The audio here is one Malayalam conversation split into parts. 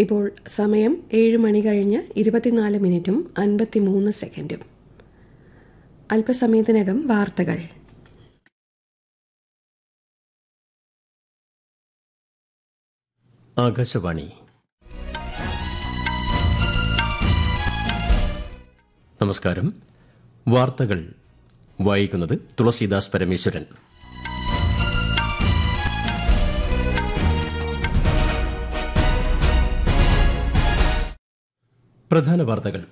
ഇപ്പോൾ സമയം ഏഴ് മണി കഴിഞ്ഞ് ഇരുപത്തിനാല് മിനിറ്റും അൻപത്തിമൂന്ന് സെക്കൻഡും അല്പസമയത്തിനകം വാർത്തകൾ ആകാശവാണി നമസ്കാരം വാർത്തകൾ വായിക്കുന്നത് തുളസീദാസ് പരമേശ്വരൻ പ്രധാന വാർത്തകൾ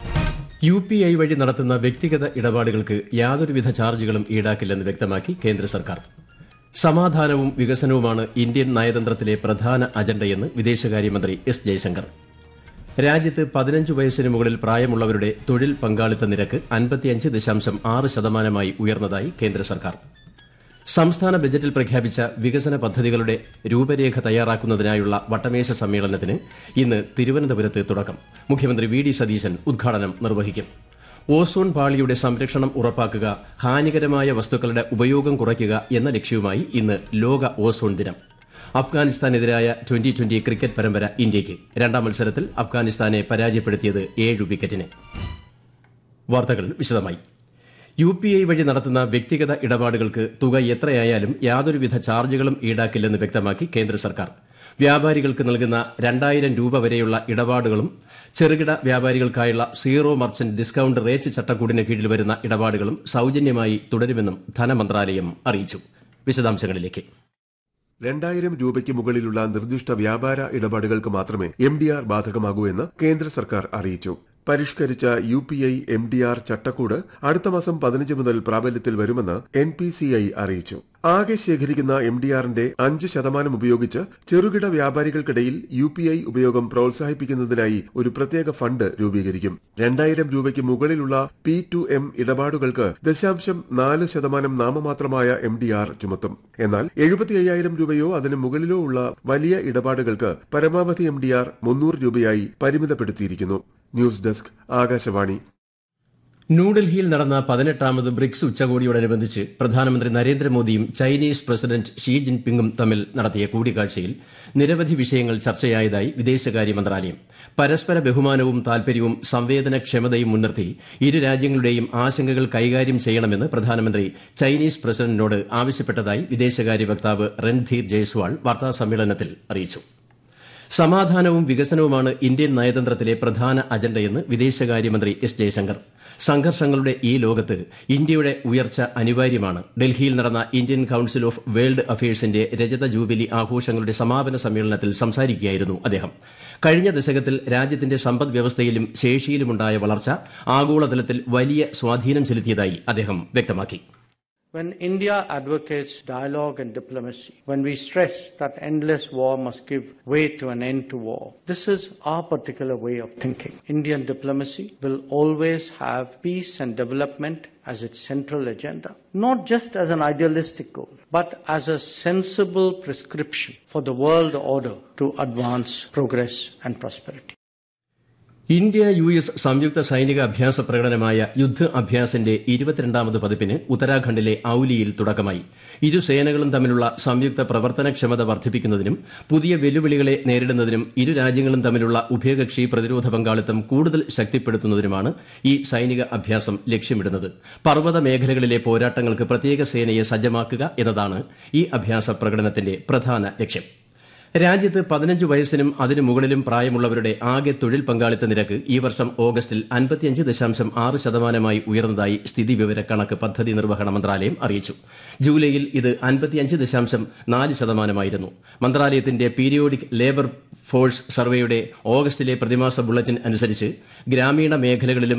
യു പി ഐ വഴി നടത്തുന്ന വ്യക്തിഗത ഇടപാടുകൾക്ക് യാതൊരുവിധ ചാർജുകളും ഈടാക്കില്ലെന്ന് വ്യക്തമാക്കി കേന്ദ്ര സർക്കാർ സമാധാനവും വികസനവുമാണ് ഇന്ത്യൻ നയതന്ത്രത്തിലെ പ്രധാന അജണ്ടയെന്ന് വിദേശകാര്യമന്ത്രി എസ് ജയശങ്കർ രാജ്യത്ത് പതിനഞ്ച് വയസ്സിന് മുകളിൽ പ്രായമുള്ളവരുടെ തൊഴിൽ പങ്കാളിത്ത നിരക്ക് അൻപത്തിയഞ്ച് ദശാംശം ആറ് ശതമാനമായി ഉയർന്നതായി കേന്ദ്ര സർക്കാർ സംസ്ഥാന ബജറ്റിൽ പ്രഖ്യാപിച്ച വികസന പദ്ധതികളുടെ രൂപരേഖ തയ്യാറാക്കുന്നതിനായുള്ള വട്ടമേശ സമ്മേളനത്തിന് ഇന്ന് തിരുവനന്തപുരത്ത് തുടക്കം മുഖ്യമന്ത്രി വി ഡി സതീശൻ ഉദ്ഘാടനം നിർവഹിക്കും ഓസോൺ പാളിയുടെ സംരക്ഷണം ഉറപ്പാക്കുക ഹാനികരമായ വസ്തുക്കളുടെ ഉപയോഗം കുറയ്ക്കുക എന്ന ലക്ഷ്യവുമായി ഇന്ന് ലോക ഓസോൺ ദിനം അഫ്ഗാനിസ്ഥാനെതിരായ ട്വന്റി ട്വന്റി ക്രിക്കറ്റ് പരമ്പര ഇന്ത്യയ്ക്ക് രണ്ടാം മത്സരത്തിൽ അഫ്ഗാനിസ്ഥാനെ പരാജയപ്പെടുത്തിയത് ഏഴ് വിക്കറ്റിന് വാർത്തകൾ വിശദമായി യു പി ഐ വഴി നടത്തുന്ന വ്യക്തിഗത ഇടപാടുകൾക്ക് തുക എത്രയായാലും യാതൊരുവിധ ചാർജുകളും ഈടാക്കില്ലെന്ന് വ്യക്തമാക്കി കേന്ദ്ര സർക്കാർ വ്യാപാരികൾക്ക് നൽകുന്ന രണ്ടായിരം രൂപ വരെയുള്ള ഇടപാടുകളും ചെറുകിട വ്യാപാരികൾക്കായുള്ള സീറോ മർച്ചന്റ് ഡിസ്കൌണ്ട് റേറ്റ് ചട്ടക്കൂടിന് കീഴിൽ വരുന്ന ഇടപാടുകളും സൌജന്യമായി തുടരുമെന്നും ധനമന്ത്രാലയം അറിയിച്ചു വിശദാംശങ്ങളിലേക്ക് രണ്ടായിരം രൂപയ്ക്ക് മുകളിലുള്ള നിർദ്ദിഷ്ട വ്യാപാര ഇടപാടുകൾക്ക് മാത്രമേ എം ഡി ആർ ബാധകമാകൂ എന്ന് കേന്ദ്ര സർക്കാർ അറിയിച്ചു പരിഷ്കരിച്ച U P I M D R ചട്ടക്കൂട് അടുത്ത മാസം പതിനഞ്ച് മുതൽ പ്രാബല്യത്തിൽ വരുമെന്ന് എൻ പി സി ഐ അറിയിച്ചു ആകെ ശേഖരിക്കുന്ന എം ഡി ആറിന്റെ അഞ്ച് ശതമാനം ഉപയോഗിച്ച് ചെറുകിട വ്യാപാരികൾക്കിടയിൽ യു പി ഐ ഉപയോഗം പ്രോത്സാഹിപ്പിക്കുന്നതിനായി ഒരു പ്രത്യേക ഫണ്ട് രൂപീകരിക്കും രണ്ടായിരം രൂപയ്ക്ക് മുകളിലുള്ള പി ടു എം ഇടപാടുകൾക്ക് ദശാംശം നാല് ശതമാനം നാമമാത്രമായ എം ഡി ആർ ചുമത്തും എന്നാൽ എഴുപത്തി അയ്യായിരം രൂപയോ അതിന് മുകളിലോ ഉള്ള വലിയ ഇടപാടുകൾക്ക് പരമാവധി എം ഡി ആർ മുന്നൂറ് രൂപയായി പരിമിതപ്പെടുത്തിയിരിക്കുന്നു ന്യൂസ് ഡെസ്ക് ആകാശവാണി ന്യൂഡൽഹിയിൽ നടന്ന പതിനെട്ടാമത് ബ്രിക്സ് ഉച്ചകോടിയോടനുബന്ധിച്ച് പ്രധാനമന്ത്രി നരേന്ദ്രമോദിയും ചൈനീസ് പ്രസിഡന്റ് ഷീ ജിൻപിങ്ങും തമ്മിൽ നടത്തിയ കൂടിക്കാഴ്ചയിൽ നിരവധി വിഷയങ്ങൾ ചർച്ചയായതായി വിദേശകാര്യ മന്ത്രാലയം പരസ്പര ബഹുമാനവും താൽപര്യവും സംവേദനക്ഷമതയും മുൻനിർത്തി ഇരു രാജ്യങ്ങളുടെയും ആശങ്കകൾ കൈകാര്യം ചെയ്യണമെന്ന് പ്രധാനമന്ത്രി ചൈനീസ് പ്രസിഡന്റിനോട് ആവശ്യപ്പെട്ടതായി വിദേശകാര്യ വക്താവ് രൺധീർ ജയ്സ്വാൾ വാർത്താസമ്മേളനത്തിൽ അറിയിച്ചു സമാധാനവും വികസനവുമാണ് ഇന്ത്യൻ നയതന്ത്രത്തിലെ പ്രധാന അജണ്ടയെന്ന് വിദേശകാര്യമന്ത്രി എസ് ജയശങ്കർ സംഘർഷങ്ങളുടെ ഈ ലോകത്ത് ഇന്ത്യയുടെ ഉയർച്ച അനിവാര്യമാണ് ഡൽഹിയിൽ നടന്ന ഇന്ത്യൻ കൌൺസിൽ ഓഫ് വേൾഡ് അഫയേഴ്സിന്റെ രജത ജൂബിലി ആഘോഷങ്ങളുടെ സമാപന സമ്മേളനത്തിൽ സംസാരിക്കുകയായിരുന്നു അദ്ദേഹം കഴിഞ്ഞ ദശകത്തിൽ രാജ്യത്തിന്റെ സമ്പദ് വ്യവസ്ഥയിലും ശേഷിയിലുമുണ്ടായ വളർച്ച ആഗോളതലത്തിൽ വലിയ സ്വാധീനം ചെലുത്തിയതായി അദ്ദേഹം വ്യക്തമാക്കി When India advocates dialogue and diplomacy, when we stress that endless war must give way to an end to war, this is our particular way of thinking. Indian diplomacy will always have peace and development as its central agenda, not just as an idealistic goal, but as a sensible prescription for the world order to advance progress and prosperity. India U S സംയുക്ത സൈനിക അഭ്യാസ പ്രകടനമായ യുദ്ധ അഭ്യാസിന്റെ ഇരുപത്തിരണ്ടാമത് പതിപ്പിന് ഉത്തരാഖണ്ഡിലെ ഔലിയിൽ തുടക്കമായി ഇരു സേനകളും തമ്മിലുള്ള സംയുക്ത പ്രവർത്തനക്ഷമത വർദ്ധിപ്പിക്കുന്നതിനും പുതിയ വെല്ലുവിളികളെ നേരിടുന്നതിനും ഇരു രാജ്യങ്ങളും തമ്മിലുള്ള ഉഭയകക്ഷി പ്രതിരോധ പങ്കാളിത്തം കൂടുതൽ ശക്തിപ്പെടുത്തുന്നതിനുമാണ് ഈ സൈനിക അഭ്യാസം ലക്ഷ്യമിടുന്നത് പർവ്വത മേഖലകളിലെ പോരാട്ടങ്ങൾക്ക് പ്രത്യേക സേനയെ സജ്ജമാക്കുക എന്നതാണ് ഈ അഭ്യാസ പ്രകടനത്തിന്റെ പ്രധാന ലക്ഷ്യം രാജ്യത്ത് പതിനഞ്ച് വയസ്സിനും അതിനു മുകളിലും പ്രായമുള്ളവരുടെ ആകെ തൊഴിൽ പങ്കാളിത്ത നിരക്ക് ഈ വർഷം ഓഗസ്റ്റിൽ അൻപത്തിയഞ്ച് ദശാംശം ആറ് ശതമാനമായി ഉയർന്നതായി സ്ഥിതിവിവര കണക്ക് പദ്ധതി നിർവഹണ മന്ത്രാലയം അറിയിച്ചു ജൂലൈയിൽ ഇത് അൻപത്തിയഞ്ച് ദശാംശം നാല് ശതമാനമായിരുന്നു മന്ത്രാലയത്തിന്റെ പീരിയോഡിക് ലേബർ ഫോഴ്സ് സർവേയുടെ ഓഗസ്റ്റിലെ പ്രതിമാസ ബുള്ളറ്റിൻ അനുസരിച്ച് ഗ്രാമീണ മേഖലകളിലും